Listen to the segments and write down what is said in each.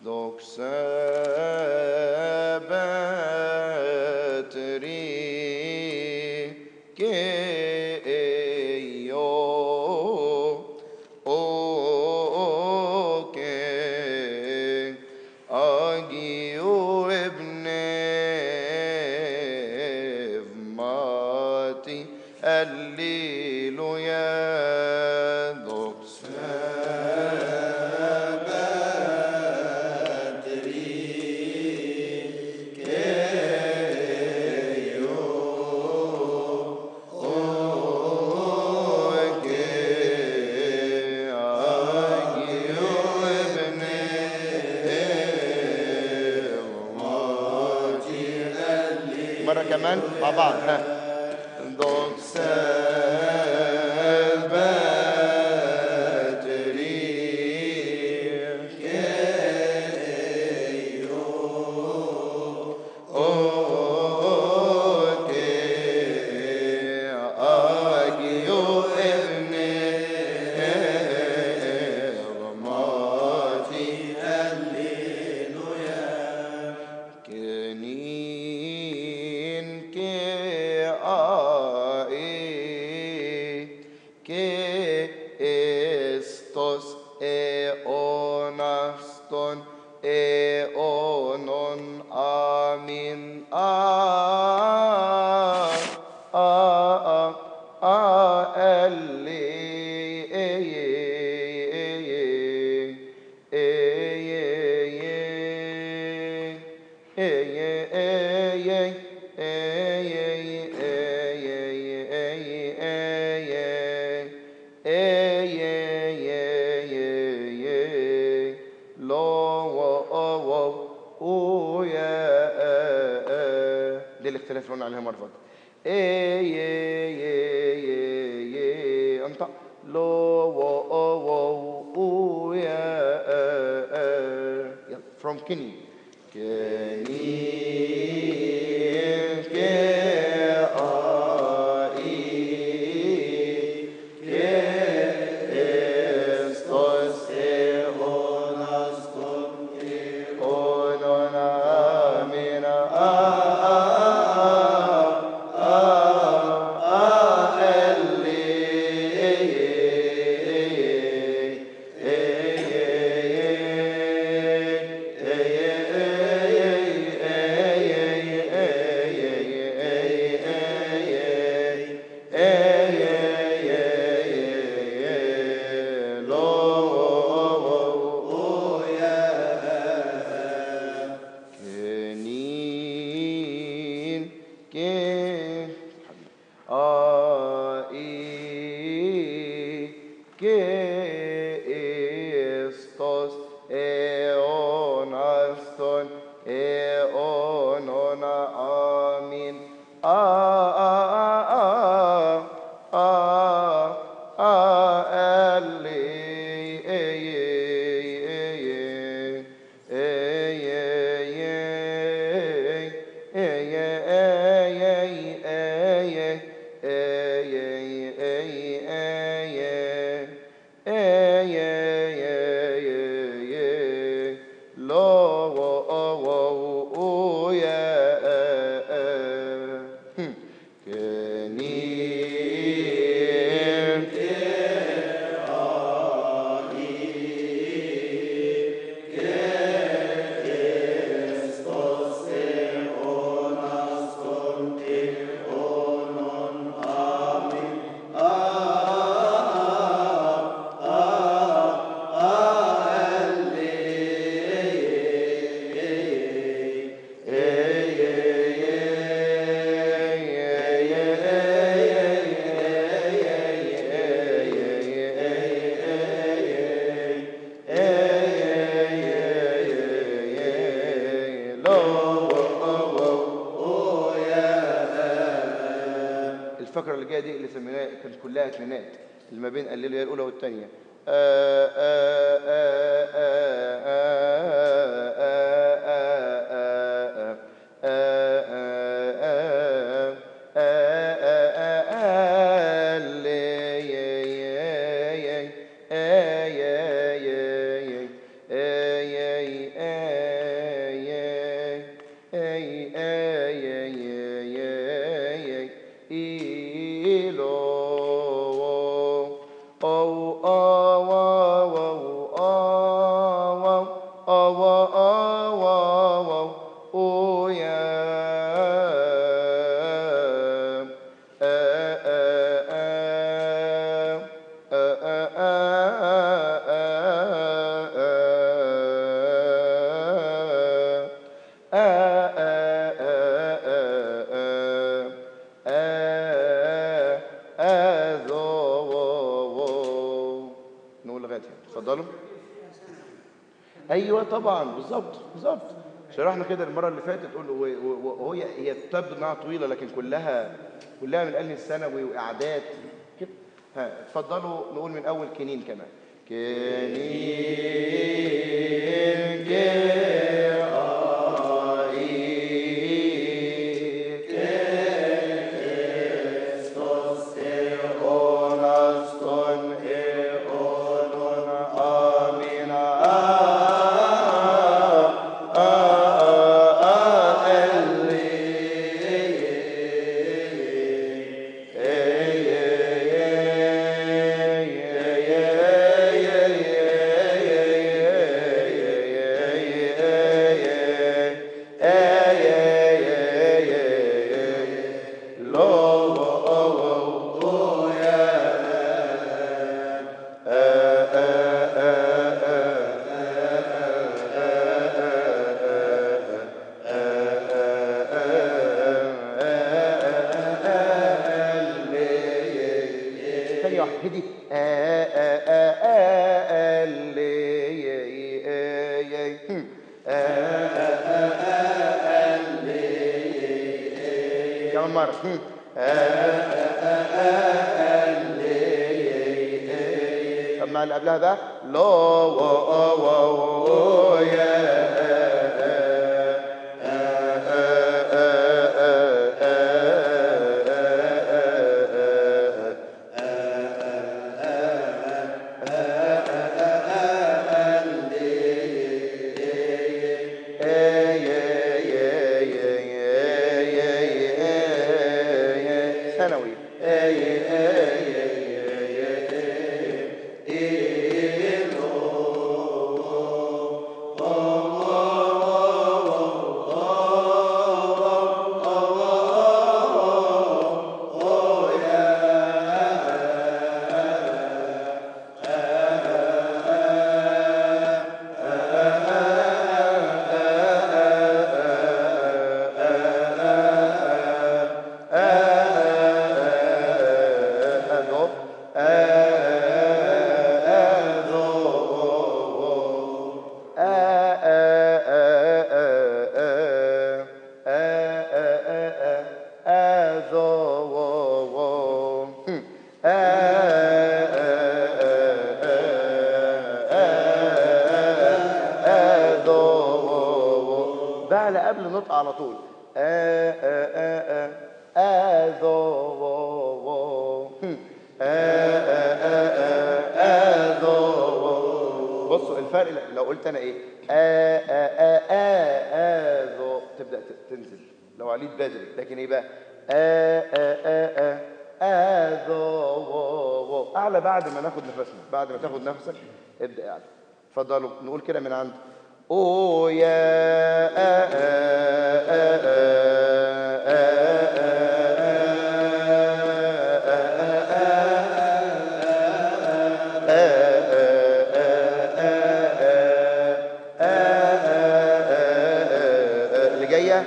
Doxabatri Keio Oke Agio Ebnevmati Alleluia مرة كمان مع بعض ها دوكسا Kenin ke ai ke estos eonaston eonon amin a a a a elli e دي الاختلاف اللي قلنا عليها مرة فاتت اي انطق لو و و او يا يلا from Kenny Kenny ke ai ke estos eonaston eonon amina a a a a elli Kenin ke ai que estos eonaston eonona amin a a a a a elli e Kenin الفقرة اللي جاية دي اللي سميناها كانت كلها كلمات اللي ما بين الليلة الأولى والثانية ايوه طبعا بالظبط بالظبط شرحنا كده المره اللي فاتت تقول و- و- وهي هي تبدو انها طويله لكن كلها كلها من القلم الثانوي واعداد كده ها اتفضلوا نقول من اول كنين كمان كنين Onaston e onon amina a a a elli ثانية واحدة هدي آ آ آ آ ال ي آ ي هم. آ آ آ آ ال ي كمان مرة هم. آ آ آ آ ال ي طب مع اللي قبلها بقى لا و آ و و يا ثانوي أذو بعلى قبل نطق على طول آ آ آ آ آذو بصوا الفرق لو قلت انا ايه آ آ آ آ آذو تبدا ت- تنزل لو عليت بدري لكن ايه بقى آ آ آ آ آذو اعلى بعد ما ناخد نفسنا بعد ما تاخد نفسك ابدا اعلى اتفضلوا نقول كده من عند او يا آ آ آ آ آ اللي جايه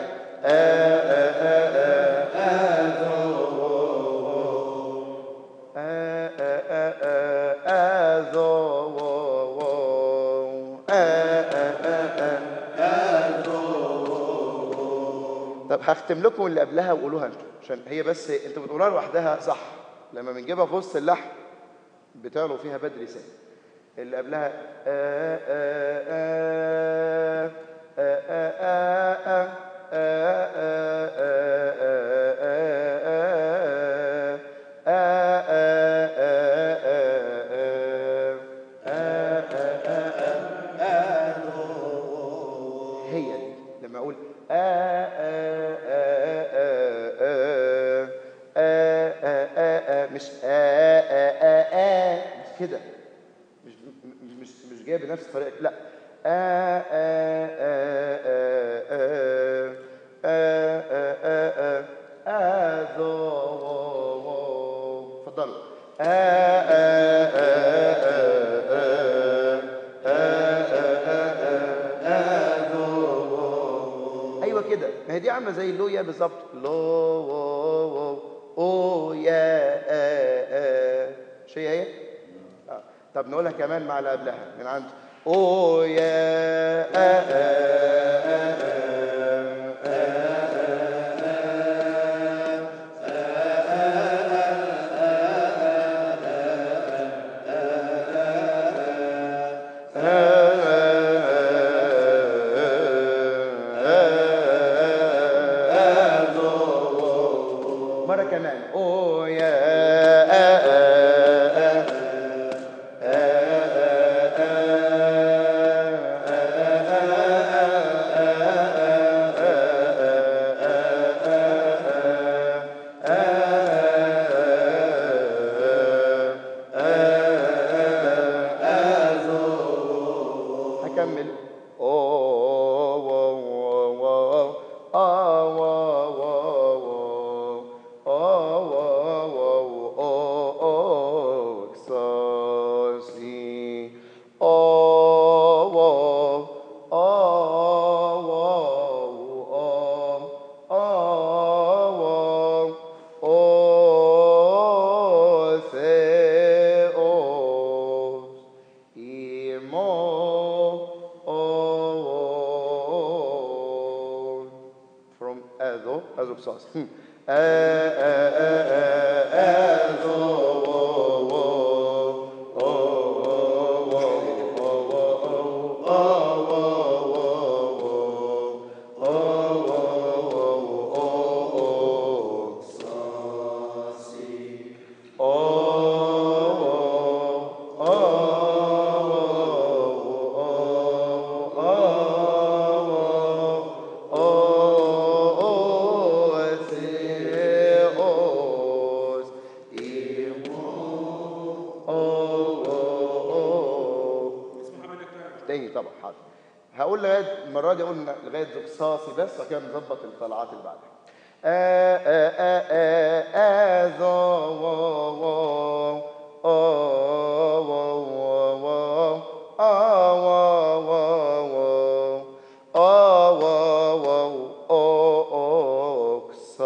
طب هختم لكم اللي قبلها وقولوها انتوا عشان هي بس انتوا بتقولوها لوحدها صح لما بنجيبها في وسط اللحن بتعلو فيها بدري سنة اللي قبلها آ آ آ آ آ آ هي دي لما اقول آ آ آ آ آ آ آ آ آ مش آ آ آ آ مش كده مش مش مش مش جايه بنفس الطريقه لا آ آ آ آ آ آ آ آ آ ذو اتفضلوا آ آ آ آ ايوه كده ما هي دي عامله زي اللو يا بالظبط لو و و او يا آ آ مش هي هي؟ آه. طب نقولها كمان مع اللي قبلها من عند او يا آ آ مرة كمان او يا آ آ هكمل Theos Imon from Azo, Azo Psas. Hmm. A- a- a- a- Azo, wo- wo- o- o- wo- o- wo- o- o- wo- wo- wo- o- wo- wo- o- o- Psasi. تاني طبعا حاضر هقول لغايه المره دي اقول لغايه زقصاصي بس وكده نظبط الطلعات اللي بعدها آ آ آ آ آ ذا و و آ و و و آ و و و آ و و أو أو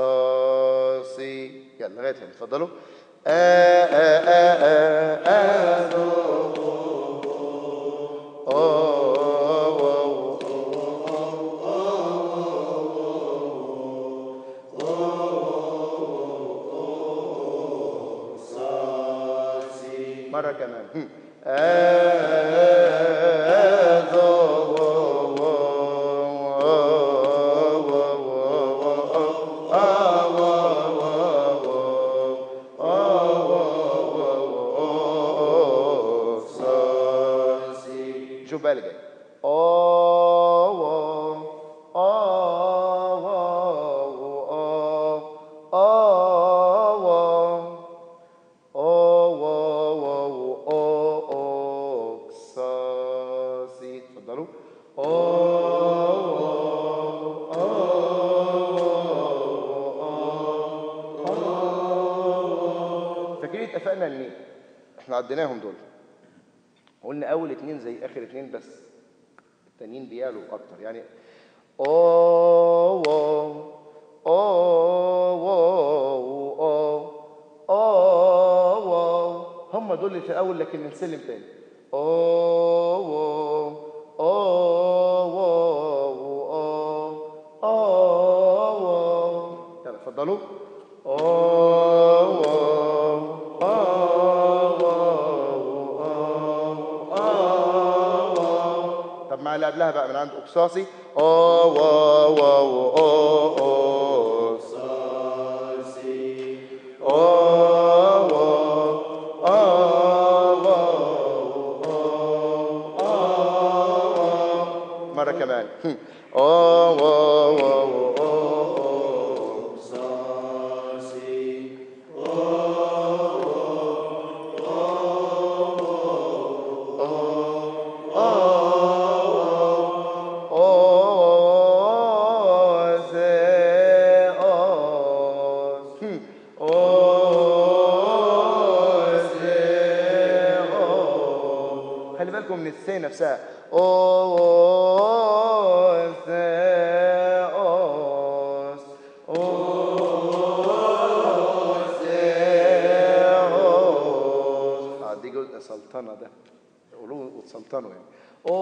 قصاصي يلا لغايه هنا اتفضلوا آ آ آ آ آ ذا مرة كمان هم. شوف بقى اللي جاي اتفضلوا فاكرين اتفقنا ان احنا عديناهم دول قلنا اول اتنين زي اخر اتنين بس التانيين بيعلوا اكتر يعني او واو او واو او او واو هم دول اللي في الاول لكن نسلم تاني او واو او واو او او واو يلا اتفضلوا او واو او واو طب مع اللي قبلها بقى من عند اقصاصي او واو واو او او او واو او واو مرة كمان هم. او واو واو او خلي بالكم من السي نفسها أوثيوس أوثيوس آه، دي جزء سلطنة ده يقولوا وتسلطنوا يعني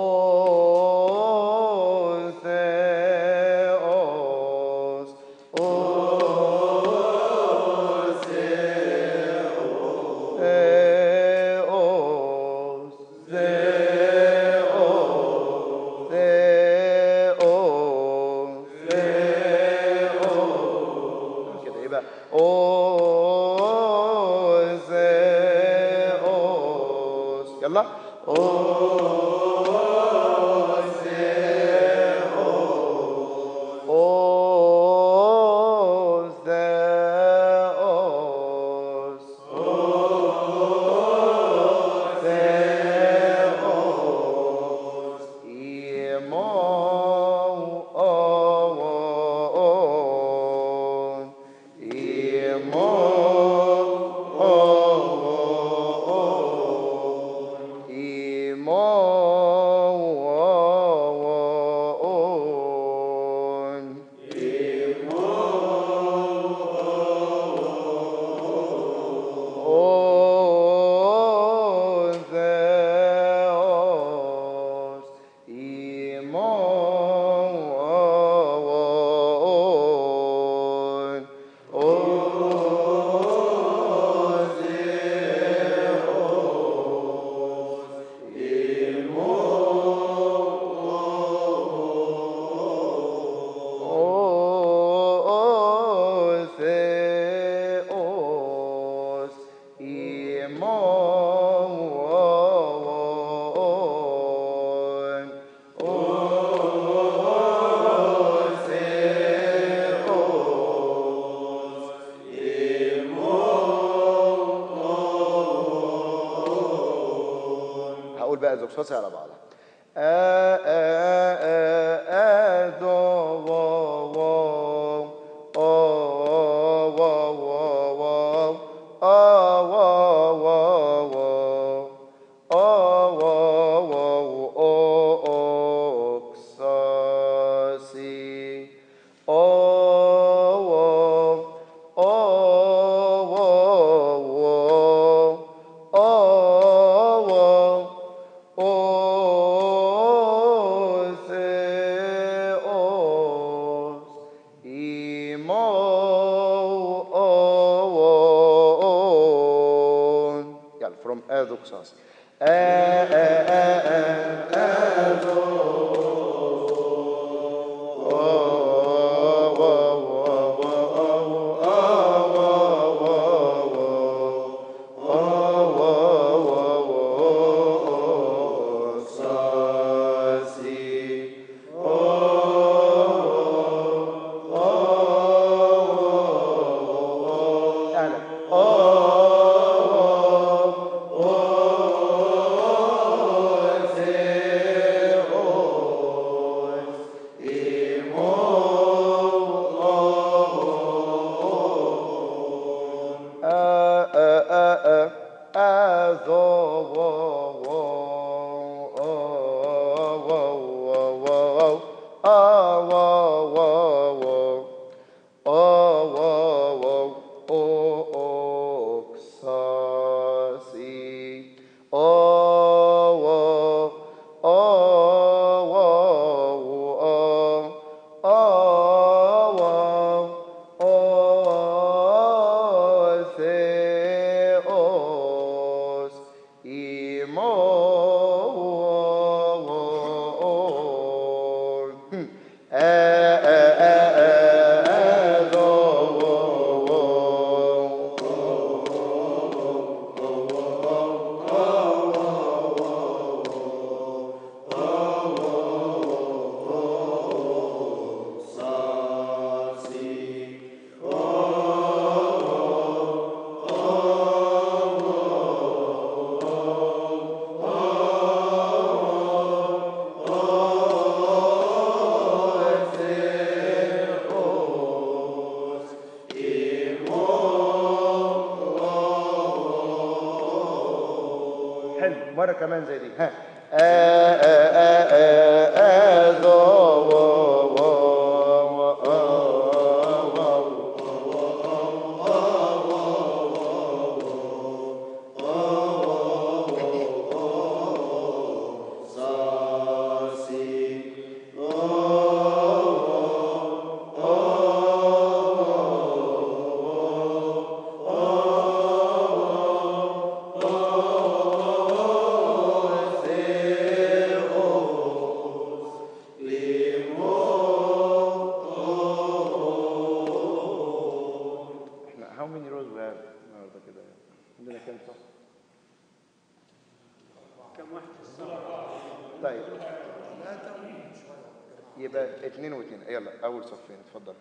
رصاصي على بعضها آ آ آ آ دو واو واو أو واو واو واو آ واو واو واو آ واو واو أو أو كساسي أو واو أو واو واو أو واو Oseos, imo on. يلا from Adoxas. Theos imor. Hmm. Eh, eh, eh, eh, eh, do, wo, wo. حلو مرة كمان زي دي ها آ آ آ آ آ ذو و و و آ و احنا how many rows we have النهارده كده عندنا كام صف؟ كم واحد طيب يبقى اتنين واتنين يلا اول صفين اتفضل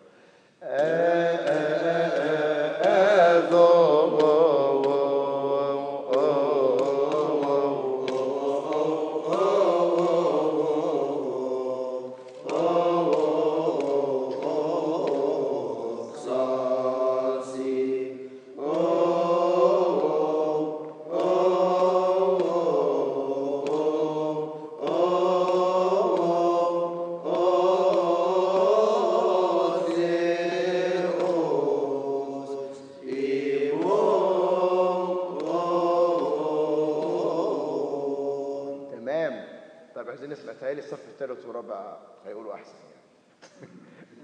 تمام طيب عايزين نسمع تهيألي الصف الثالث والرابع هيقولوا احسن يعني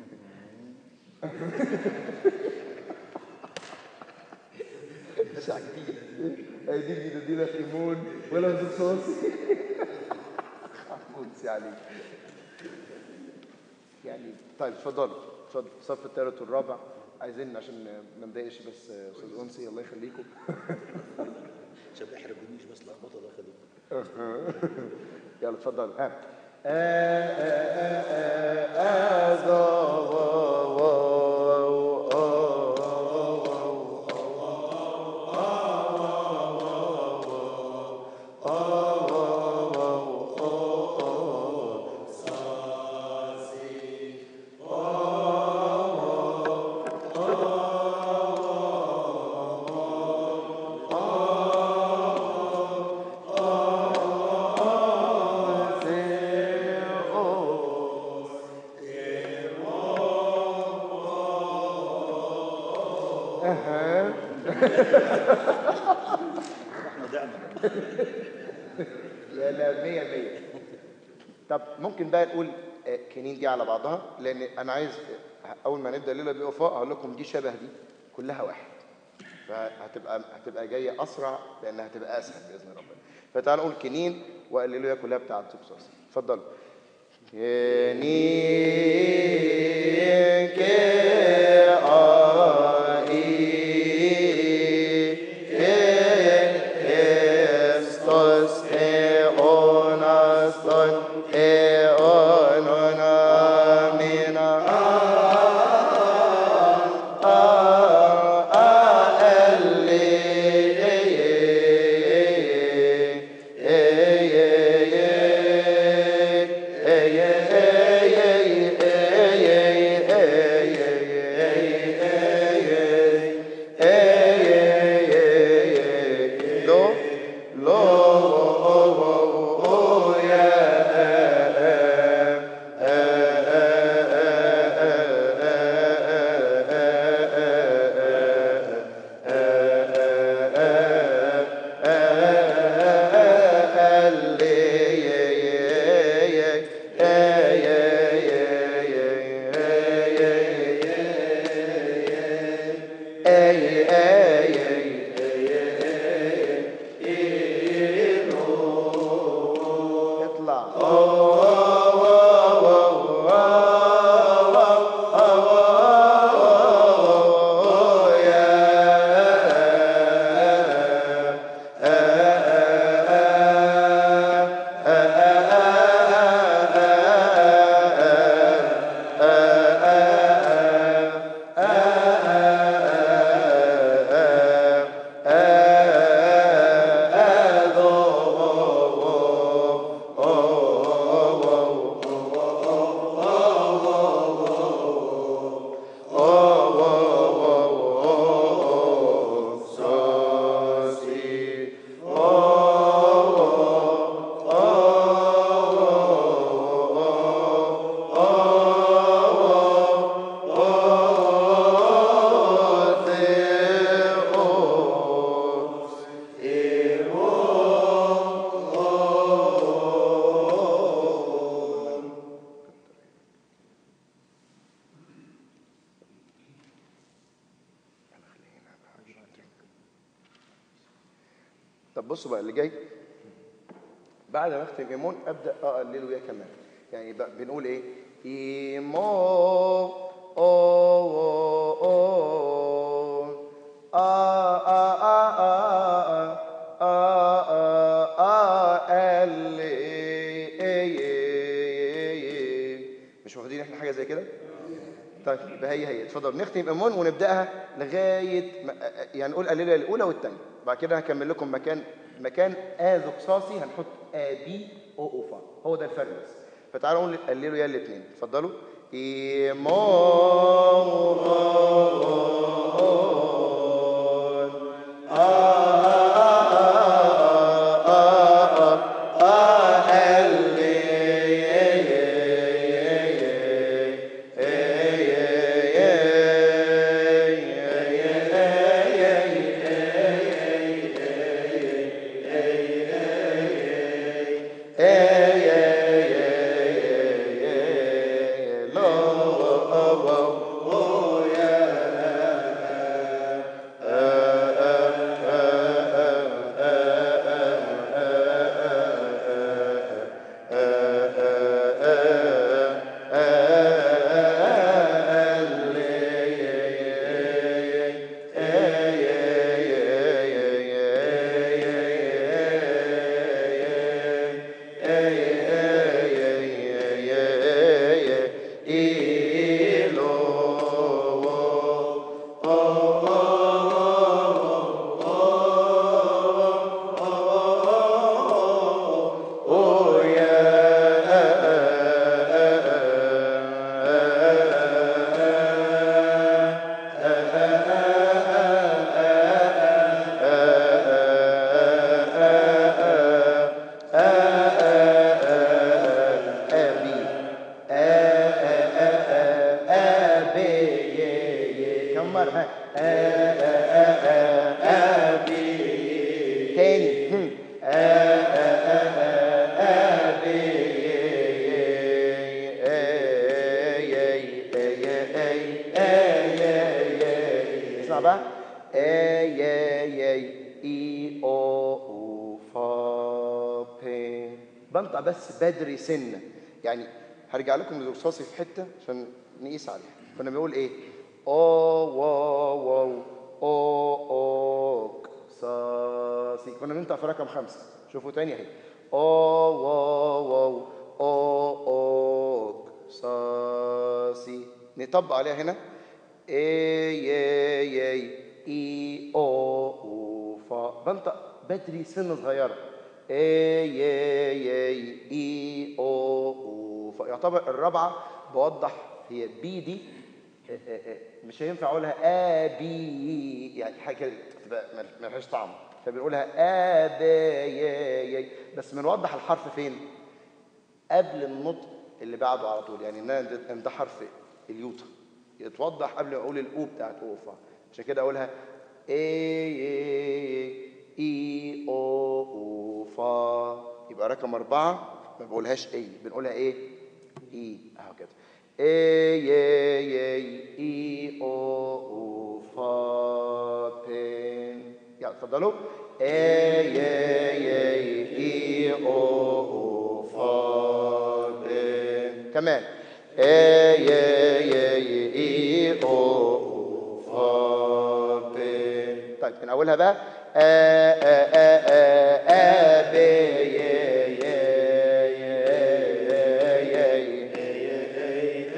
ساعة جديدة هي دي جديدة دي لا ليمون ولا زيت صوص محمود سي عليك يعني طيب اتفضل اتفضل الصف الثالث والرابع عايزين عشان ما نضايقش بس استاذ انسي الله يخليكم عشان ما يحرجونيش بس لخبطه دخلوا يلا اتفضل ها آ آ آ آ آ ذا وا وا آ آ اها احنا ضعنا لا لا مية مية طب ممكن بقى نقول آه، كنين دي على بعضها لان انا عايز آه، اول ما نبدا الليله بوفاء هقول لكم دي شبه دي كلها واحد فهتبقى هتبقى جايه اسرع لانها هتبقى اسهل باذن ربنا فتعالوا نقول كنين وقللوها كلها بتاعت سبسوس اتفضلوا كنين Christos eonaston eonon amina. Lo, lo, اطلع طب بصوا بقى اللي جاي بعد ما اختم ايمون ابدا اقلله وياه كمان يعني بقى بنقول ايه ايمو او او او آ آ آ آ آ آ آ ال إي إي إي. مش واخدين احنا حاجه زي كده طيب يبقى هي هي اتفضل نختم ايمون ونبداها لغايه ما يعني نقول الليله الاولى والثانيه بعد كده هكمل لكم مكان مكان اذو قصاصي هنحط ا بي او او فا هو ده الفرق بس فتعالوا نقول قللوا يا الاثنين اتفضلوا ايمون أبي أ أ أ أبي كم مرة ها تاني هم. اسمع بقى اي اي اي اي او او فا بي بنطق بس بدري سنه يعني هرجع لكم لرصاصي في حته عشان نقيس عليها كنا بنقول ايه او واو واو او اوك صا سي كنا بننطق في رقم خمسه شوفوا تاني اهي او واو واو او اوك صا سي نطبق عليها هنا اي اي اي اي او او فا بنطق بدري سنه صغيره اي اي اي اي او او فا يعتبر الرابعه بوضح هي بي دي آه، آه، آه، مش هينفع اقولها ا بي يعني حاجه كده تبقى ما لهاش طعم فبنقولها ا ب ي ي بس بنوضح الحرف فين؟ قبل النطق اللي بعده على طول يعني ان أنا ده- إن ده حرف اليوتا يتوضح قبل ما اقول الاو بتاعت اوفا عشان كده اقولها اي اي اي او او فا يبقى رقم اربعه ما بقولهاش اي بنقولها ايه؟ اي اهو كده اي اي اي اي او او فا بين يلا اتفضلوا اي اي اي اي او او فا بين كمان اي اي اي اي او او فا بين طيب من اولها بقى ا ا ا ا ا ب ي ي ي ي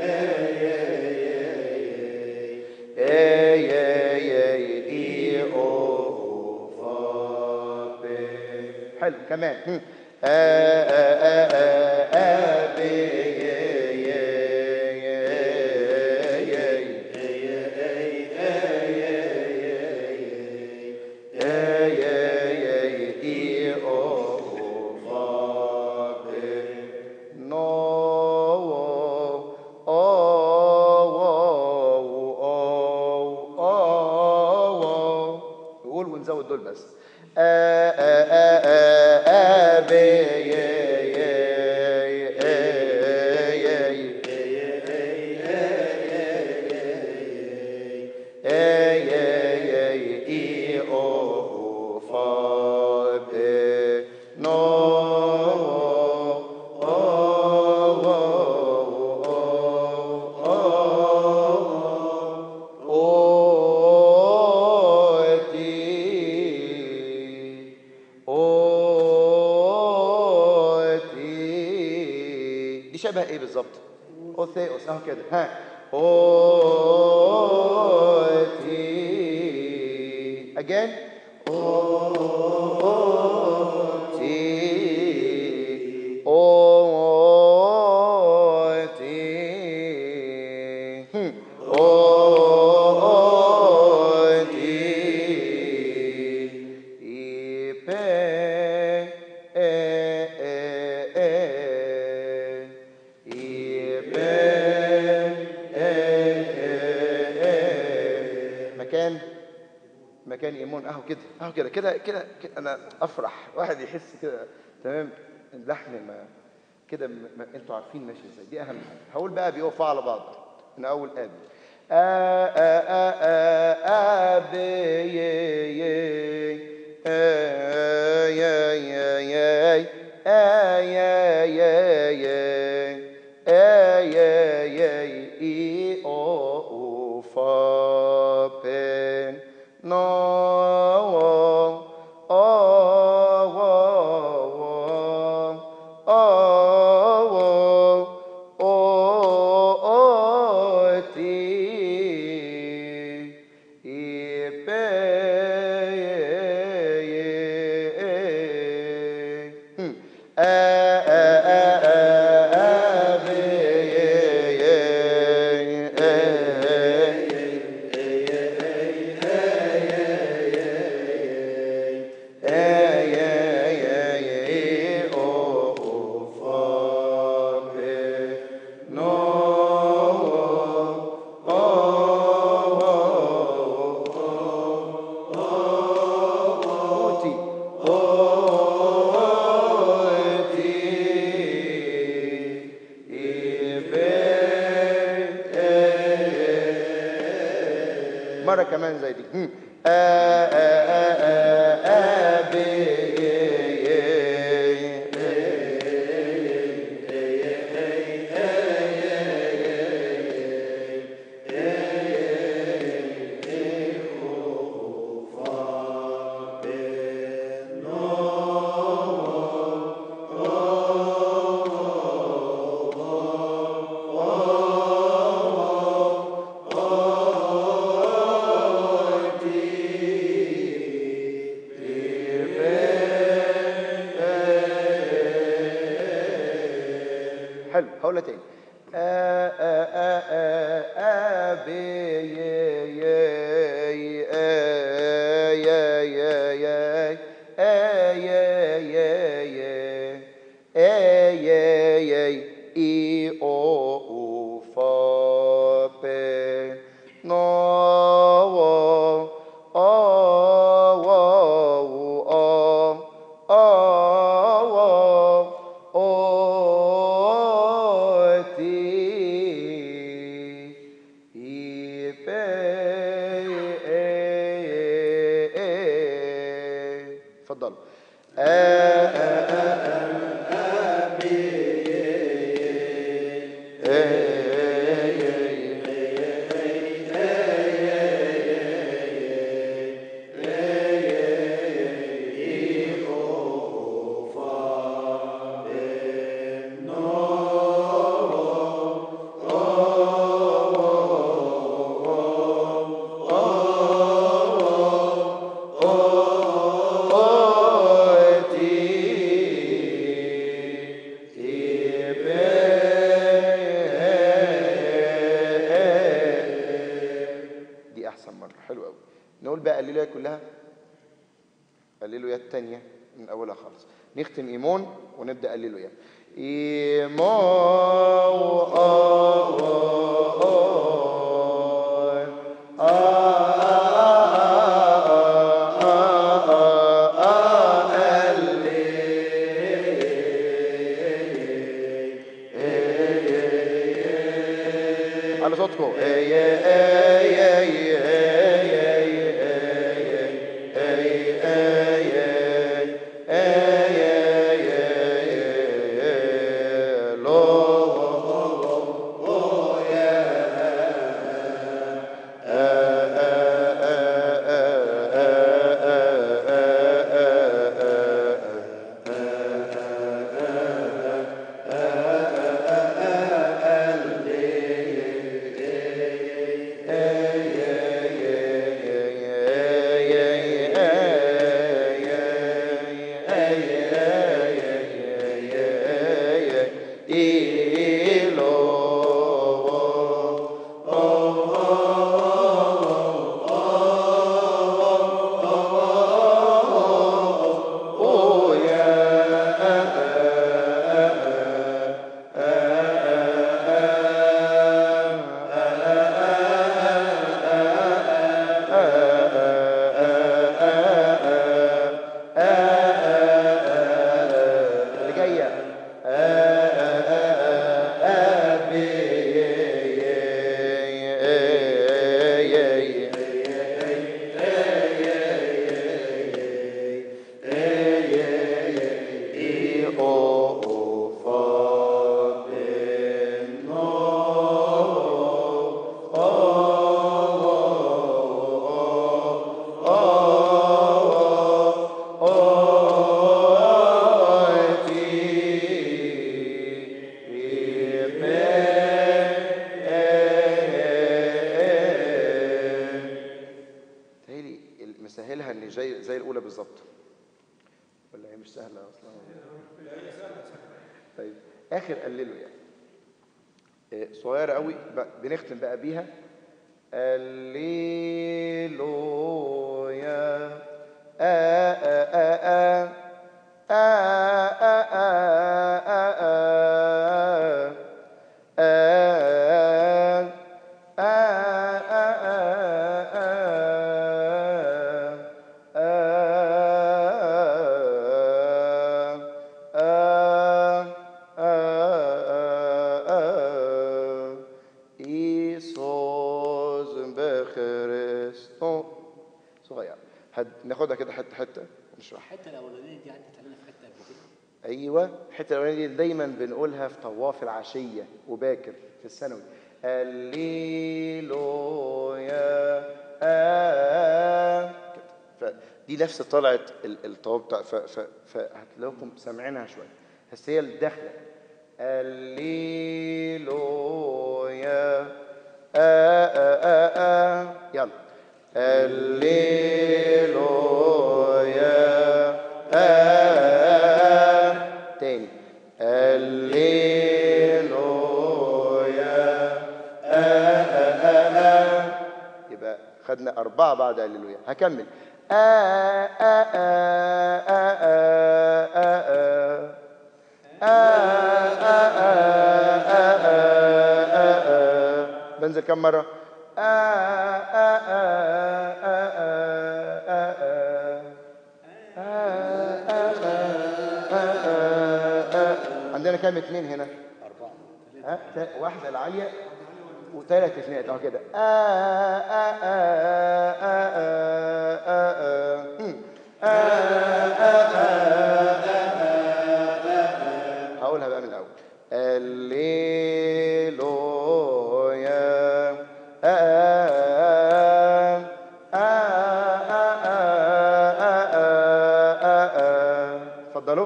اي اي اي اي او او فا بي حلو كمان هم. ا ا ا ا ا بي ي ي ي اي اي اي اي او او فا بي نو او او او او نقول ونزود دول بس ا ا ا ا ا ب ي ي اي اي اي اي او او فا بي نو او او تي او تي دي شبه ايه بالظبط اوثيوس اهو كده ها او تي again او تي او تي هم. او تي اي بي اي اي اي بي مكان مكان ايمون اهو كده اهو كده كده كده كده انا افرح واحد يحس كده تمام اللحن ما كده م- ما انتوا عارفين ماشي ازاي دي اهم حاجه هقول بقى بيقفوا على بعض من اول اب آ آ آ آ آ ب ي ي آ يا يا يا آ يا يا يا آ يا يا إي أو أو فا بين نو أو أو أو أو تي إي بي هم. آ آ آ آ آ بي مرة كمان زي دي هم. آ آ آ آ آ بي حلو هقولها تاني آ آ آ آ آ بي ي ي آ يا يا يا آ يا يا يا آ يا يا إي أو أو فا بي نو و آ و آ آ و آ تي إي بي اتفضلوا آ آ آ آ دي احسن مره حلو قوي نقول بقى الليله كلها الليله الثانيه من اولها خالص نختم ايمون ونبدا الليله ايمون على صوتكم اللي جايه تهيلي مسهلها ان زي زي الاولى بالظبط ولا هي مش سهله اصلا طيب اخر قللوا يعني إيه، صغيره قوي ب- بنختم بقى بيها هللويا آ آ آ آ آ آ آ آ آ إيسوس بخريستوس حد ناخدها كده حته حته ونشرحها الحته الاولانيه دي عدت علينا في حته قبل كده ايوه الحته الاولانيه دي دايما بنقولها في طواف العشيه وباكر في الثانوي هللويا آه. كده. فدي نفس طلعت ال- الطواف بتاع ف- ف- فهتلاقوكم سامعينها شويه بس هي الداخله هللويا آه آه آه آه. يلا هللويا آه تاني هللويا آه آه آه آه. يبقى خدنا أربعة بعد هللويا هكمل آه آه آه آه آه آه آه. آه آه آه آه آه آه. بنزل كم مرة؟ آه آه آه آه آه آه آه. عندنا كام اتنين هنا؟ أربعة ها تا- واحدة العالية وثلاث اثنين اهو كده آه آه آه آه آه آه آه. هم. آه آه آه آه آه. هقولها بقى من الأول الليلويا آه آه آه آه آه آه آه آه. اتفضلوا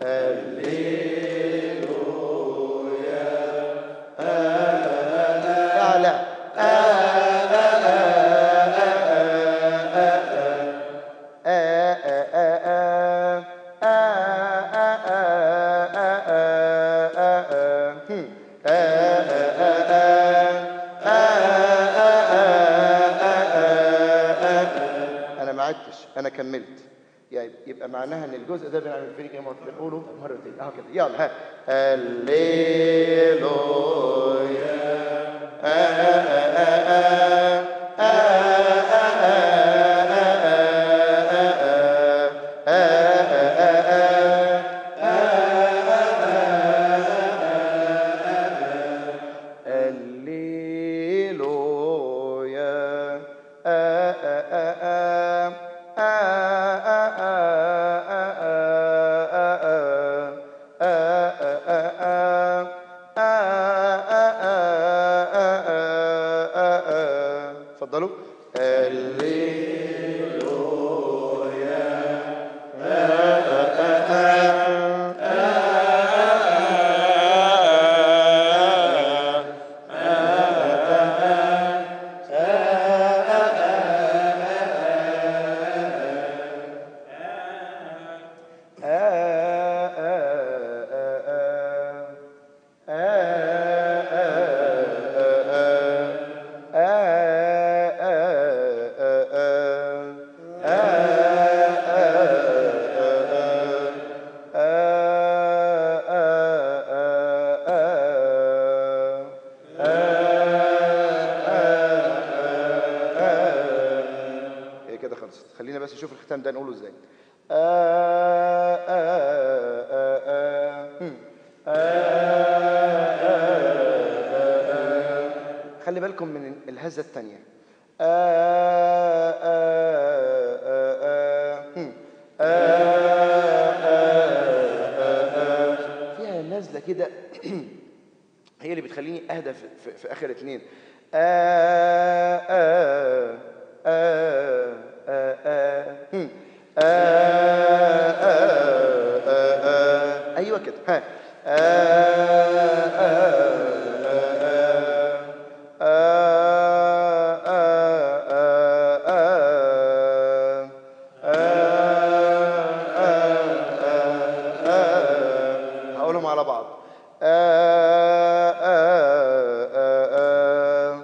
أعلى أنا ما عدتش أنا كملت يعني يبقى معناها ان الجزء ده بنعمل فيه ايه بنقوله مرتين اهو كده يلا ها هللويا الليلويا اتفضلوا هي كده خلصت خلينا بس نشوف الختام ده نقوله ازاي آه آه آه آه هم. آه آه آه. خلي بالكم من الهزة الثانية آه آه آه آه هم. آه آه آه آه. فيها نزلة كده هي اللي بتخليني اهدى في, في, في اخر اتنين آه آه آه آه آه هم. آه آه آه آه. ايوه كده ها آه آه آه آه آه آه آه آه هقولهم على بعض آه آه آه آه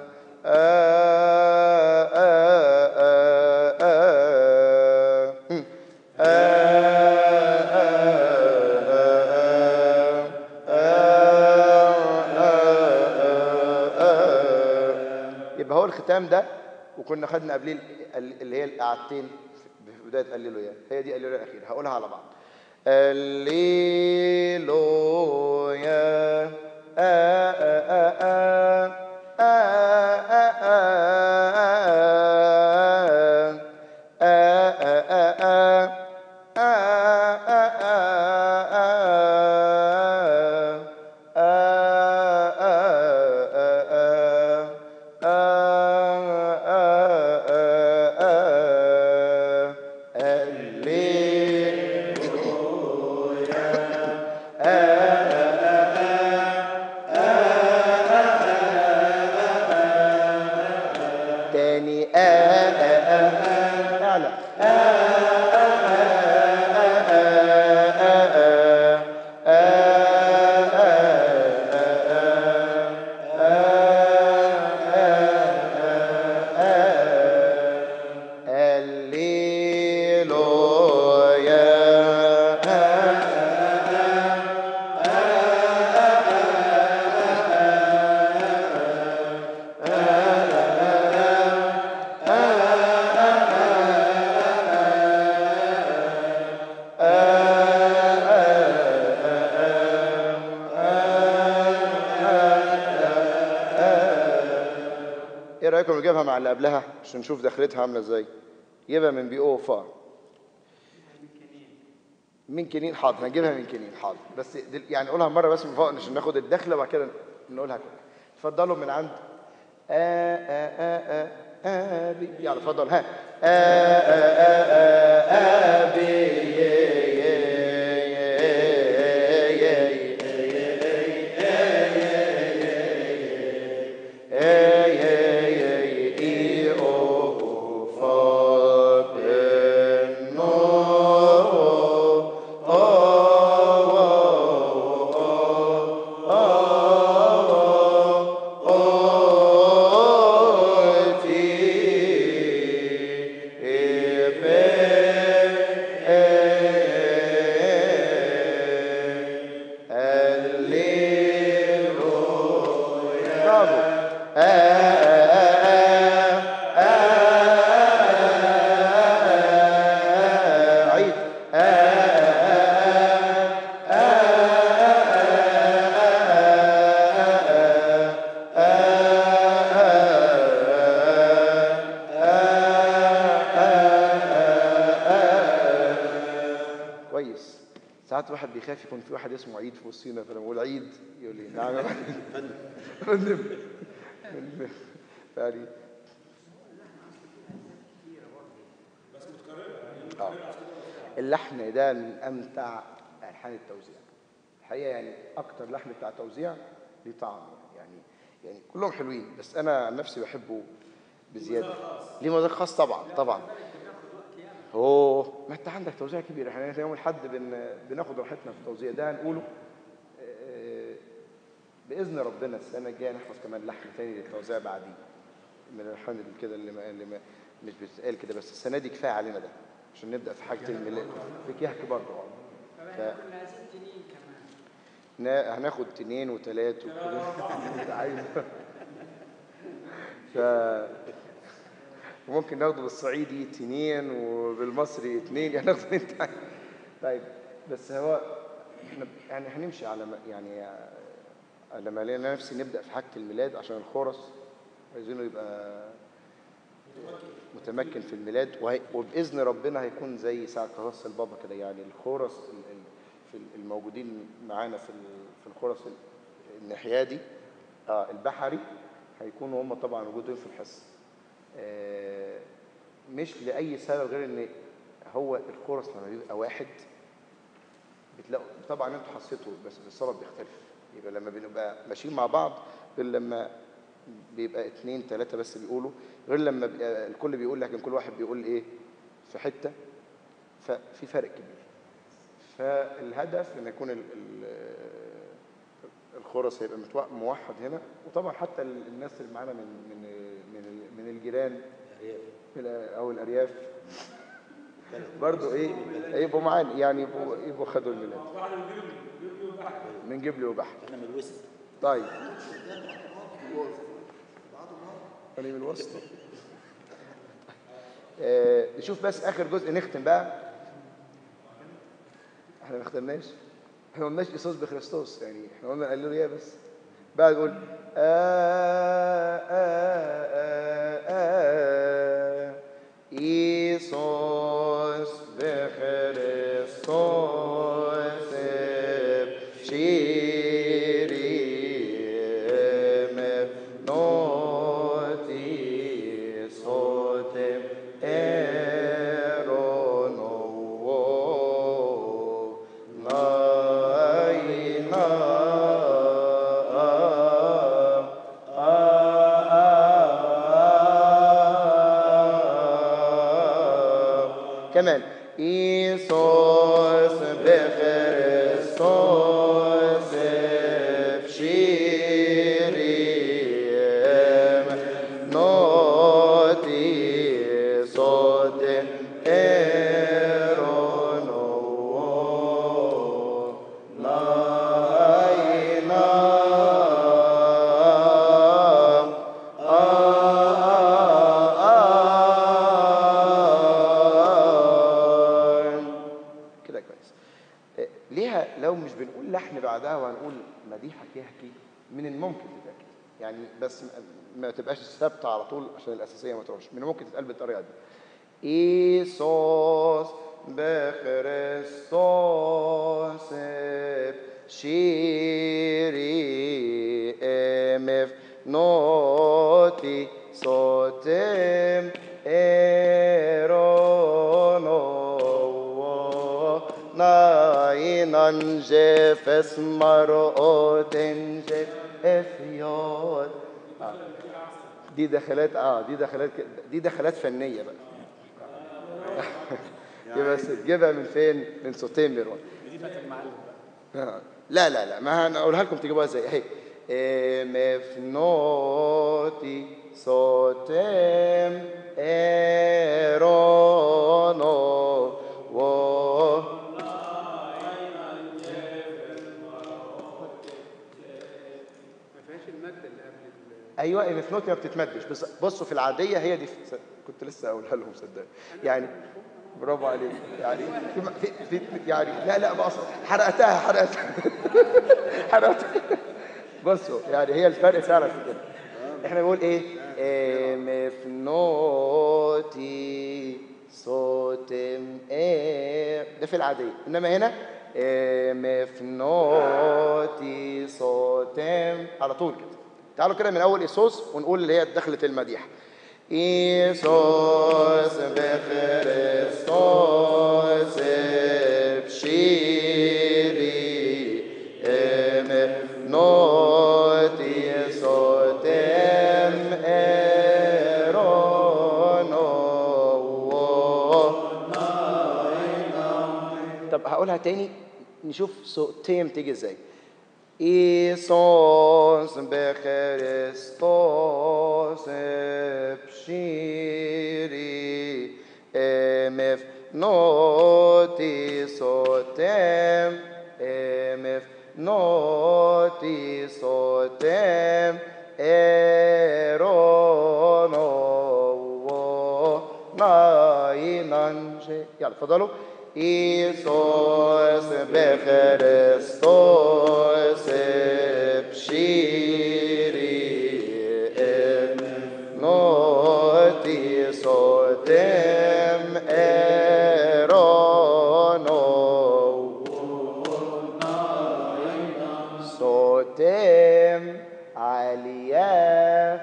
آه آه آه آه هم. آه آه آه آه يبقى هو الختام ده وكنا خدنا قبليه ال- اللي هي القعدتين في بدايه قللوا يا هي دي قللوا الاخيره هقولها على بعض الليلويا آه آه آه آه آه آه آه آه آه ايه رايكم نجيبها مع اللي قبلها عشان نشوف دخلتها عامله ازاي جيبها من بي او فا من كنين حاضر هنجيبها من كنين حاضر بس دل يعني نقولها مره بس من فوق عشان ناخد الدخله وبعد كده نقولها كلها اتفضلوا من عند آ آ آ آ آ بي يلا اتفضل ها آ آ آ آ آ بي يه يه يه يه برافو آه آه آه آه عيد كويس ساعات واحد بيخاف يكون في واحد اسمه عيد في وسطينا فلما اقول عيد يقول لي نعم يا فندم فندم يعني آه. اللحن ده من امتع الحان التوزيع الحقيقه يعني اكتر لحن بتاع توزيع ليه طعم يعني يعني كلهم حلوين بس انا عن نفسي بحبه بزياده ليه مزاج خاص طبعا طبعا اوه ما انت عندك توزيع كبير احنا يوم الاحد بن... بناخد راحتنا في التوزيع ده هنقوله آه، باذن ربنا السنه الجايه نحفظ كمان لحن تاني للتوزيع بعديه من الالحان اللي كده اللي, ما... اللي ما... مش بتتقال كده بس السنه دي كفايه علينا ده عشان نبدا في حاجه الميلاد في كيحك برضه ف... كنا عايزين تنين كمان نا- هناخد اتنين وتلات وكده انت عايز ف ممكن ناخده بالصعيدي اتنين وبالمصري اتنين يعني ناخده انت عايز. طيب بس هو احنا يعني هنمشي على ما يعني على ما لقينا نفسي نبدا في حاجه الميلاد عشان الخورس عايزينه يبقى متمكن في الميلاد وهي وباذن ربنا هيكون زي ساعه قراص البابا كده يعني الخورس ال- ال- في ال- الموجودين معانا في ال- في الخورس ال- الناحيه دي اه البحري هيكونوا هم طبعا موجودين في الحصه آه مش لاي سبب غير ان هو الخورس لما بيبقى واحد بتلاقوا طبعا انتوا حسيتوا بس الصلاه بيختلف يبقى لما بنبقى ماشيين مع بعض غير لما بيبقى اتنين تلاتة بس بيقولوا غير لما بيبقى الكل بيقول لكن كل واحد بيقول ايه في حتة ففي فرق كبير فالهدف ان يكون ال- ال- الخرس هيبقى متوق- موحد هنا وطبعا حتى ال- الناس اللي معانا من من من من الجيران أرياف من ال- او الارياف برضو ايه يبقوا معانا يعني يبقوا يبقوا خدوا الميلاد من جبل وبحر احنا من الوسط طيب أنا من الوسط آه، نشوف بس آخر جزء نختم بقى احنا ما ختمناش احنا ما قلناش إيسوس بخريستوس يعني احنا قلنا هللويا بس بقى نقول آه آه آه آه إيسوس بخريستوس بشيري نوتي صوت إيرونو ناينا كمان إيسوس بخريستوس بشيريم نوتي صوت إيرونو لاينا كده كويس آه، ليها لو مش بنقول لحن بعدها وهنقول مديحة يحكي من الممكن تتأكد يعني بس ما- ما تبقاش ثابته على طول عشان الاساسيه ما تروحش من ممكن تتقال بالطريقه دي إيسوس بخريستوس شيري امف نوتي صوتم ايرونو ناينان جفس مرؤوتن جف افيود آه. دي دخلات اه دي دخلات ك- دي دخلات فنيه بقى دي بس تجيبها من فين؟ من صوتين ميرون دي بتاعت المعلم بقى آه. لا لا لا ما هنقولها لكم تجيبوها ازاي اهي مفنوتي صوتم ايرونو و ما فيهاش المادة اللي قبل ال- ايوه المفنوتي ما بتتمدش بس بصوا في العاديه هي دي في كنت لسه اقولها لهم صدقني يعني برافو عليك يعني في في, في يعني لا لا بقى حرقتها حرقتها حرقتها بصوا يعني هي الفرق فعلا في كده احنا بنقول ايه إيه مفنوتي صوتم ايه ده في العاديه انما هنا إيه مفنوتي صوتم على طول كده تعالوا كده من اول ايسوس ونقول اللي هي دخلة المديح ايسوس بخريستوس بشيري مفنوتي صوتم ايرونو طب هقولها تاني نشوف صوتين تيجي ازاي إيسوس بخريستوس بشيري امف نوتي صوتم امف نوتي صوتم ايرونو ناينانجي يلا اتفضلوا إيسوس بخريستوس بشيري نوتي صوتم ايرونو صوتم عالية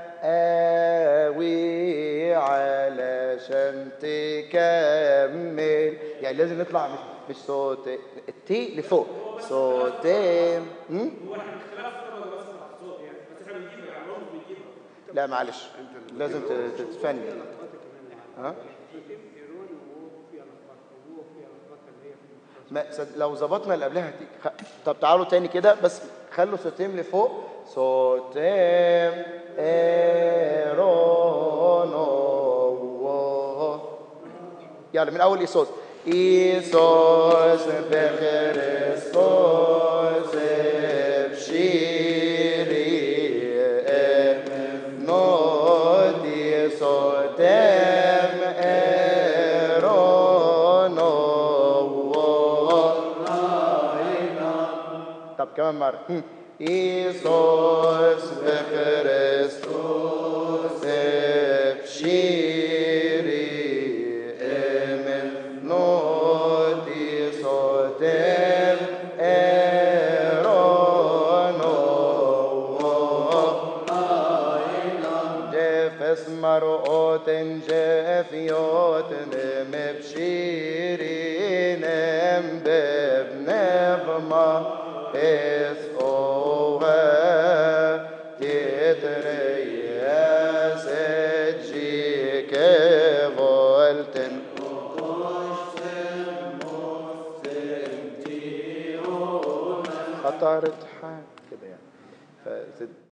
قوي علشان تكمل يعني لازم نطلع مش مش صوت التي لفوق صوتم هم؟ لا معلش لازم ت- تتفنن ها ايرون وهو فيها لخبطه وهو فيها لخبطه اللي هي في ما صد- لو ظبطنا اللي قبلها هتيجي خ... طب تعالوا تاني كده بس خلوا صوتين لفوق صوتين ايرونو يلا من اول ايسوس ايسوس بخريستوس بشيري نودي صوتم ايرونو طب كمان مرة هم. إيسوس بخريستوس بشيري من نودي صوتم ايرونو جفس مرؤوت جافيوت مبشيرين ببنغمة اس اوها تترياس جيك فولتن خطرت حال كده يعني ف